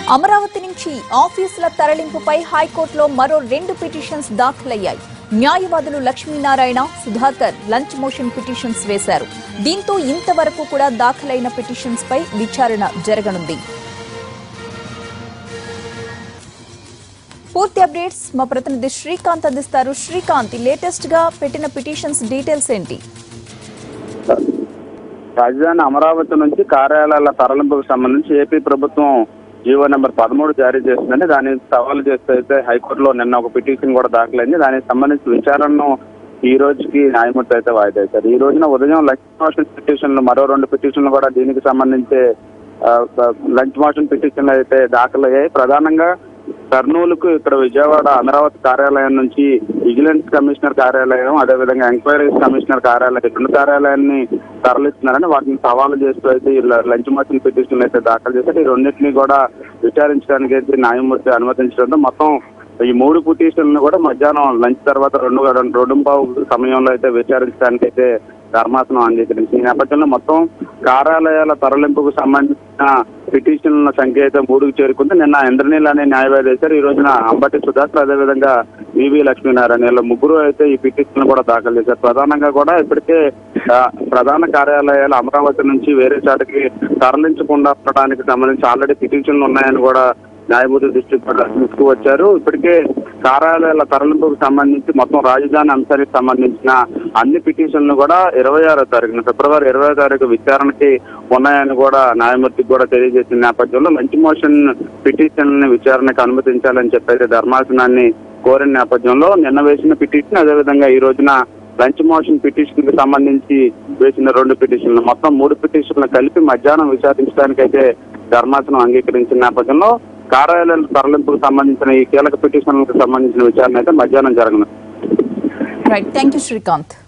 అమరావతి నుంచి ఆఫీసుల తరలింపుపై హైకోర్టులో మరో రెండు పిటిషన్స్ దాఖలయ్యాయి న్యాయవాదులు Lakshminarayana Sudhakar lunch motion petitions వేశారు దీంతో ఇంతవరకు కూడా దాఖలైన పిటిషన్స్ పై విచారణ జరగనుంది పూర్తి అప్డేట్స్ మా ప్రతినిధి శ్రీకాంత్ అందిస్తారు శ్రీకాంత్ లేటెస్ట్ గా పెట్టిన పిటిషన్స్ డీటెయిల్స్ ఏంటి రాజధాని అమరావతి నుంచి కార్యాలయాల తరలింపుకు సంబంధించి ఏపీ ప్రభుత్వం జీవో నెంబర్ పదమూడు జారీ చేస్తుందని దాన్ని సవాలు చేస్తూ అయితే హైకోర్టులో నిన్న ఒక పిటిషన్ కూడా దాఖలైంది దానికి సంబంధించి విచారణను ఈ రోజుకి న్యాయమూర్తి అయితే వాయిదా వేశారు ఈ రోజున ఉదయం లంచ్ మోషన్ పిటిషన్లు మరో రెండు పిటిషన్లు కూడా దీనికి సంబంధించి ఆ, లంచ్ మోషన్ పిటిషన్లు అయితే దాఖలయ్యాయి ప్రధానంగా కర్నూలుకు ఇక్కడ విజయవాడ అమరావతి కార్యాలయం నుంచి విజిలెన్స్ కమిషనర్ కార్యాలయం అదేవిధంగా ఎంక్వైరీస్ కమిషనర్ కార్యాలయం ఈ రెండు కార్యాలయాన్ని తరలిస్తున్నారని వాటిని సవాలు చేస్తూ అయితే ఈ లంచ్ మోషన్ పిటిషన్లు అయితే దాఖలు చేశారు ఈ రెండింటినీ కూడా విచారించడానికి అయితే న్యాయమూర్తి అనుమతించడంతో మొత్తం ఈ మూడు పిటిషన్లను కూడా మధ్యాహ్నం లంచ్ తర్వాత రెండు రెండు రెండు పావు సమయంలో అయితే విచారించడానికి అయితే ధర్మాసనం అంగీకరించింది ఈ నేపథ్యంలో మొత్తం కార్యాలయాల తరలింపుకు సంబంధించిన పిటిషన్ల సంఖ్య అయితే మూడుకు చేరుకుంది నిన్న ఇంద్రనీల్ అనే న్యాయవాది వేశారు ఈ రోజున అంబటి సుధాకర్ అదేవిధంగా వివి లక్ష్మీనారాయణ వీళ్ళ ముగ్గురు అయితే ఈ పిటిషన్ కూడా దాఖలు చేశారు ప్రధానంగా కూడా ఇప్పటికే ఆ, ప్రధాన కార్యాలయాలు అమరావతి నుంచి వేరే చాటుకి తరలించకుండా ఉండడానికి సంబంధించి ఆల్రెడీ పిటిషన్లు ఉన్నాయని కూడా న్యాయమూర్తి దృష్టికి కూడా తీసుకువచ్చారు ఇప్పటికే కార్యాలయాల తరలింపుకు సంబంధించి మొత్తం రాజధాని అంశానికి సంబంధించిన అన్ని పిటిషన్లు కూడా ఇరవై ఆరో తారీఖున ఫిబ్రవరి ఇరవై తారీఖు విచారణకి ఉన్నాయని కూడా న్యాయమూర్తికి కూడా తెలియజేసిన నేపథ్యంలో లంచ్ మోషన్ పిటిషన్ విచారణకు అనుమతించాలని చెప్పేసి ధర్మాసనాన్ని కోరిన నేపథ్యంలో నిన్న వేసిన పిటిషన్ అదేవిధంగా ఈ రోజున లంచ్ మోషన్ పిటిషన్ కి సంబంధించి వేసిన రెండు పిటిషన్లు మొత్తం మూడు పిటిషన్లు కలిపి మధ్యాహ్నం విచారించడానికి అయితే ధర్మాసనం అంగీకరించిన నేపథ్యంలో కార్యాలయాల తరలింపుకు సంబంధించిన ఈ కీలక పిటిషన్లకు సంబంధించిన విచారణ అయితే మధ్యాహ్నం జరగనుంది రైట్ థ్యాంక్ యూ శ్రీకాంత్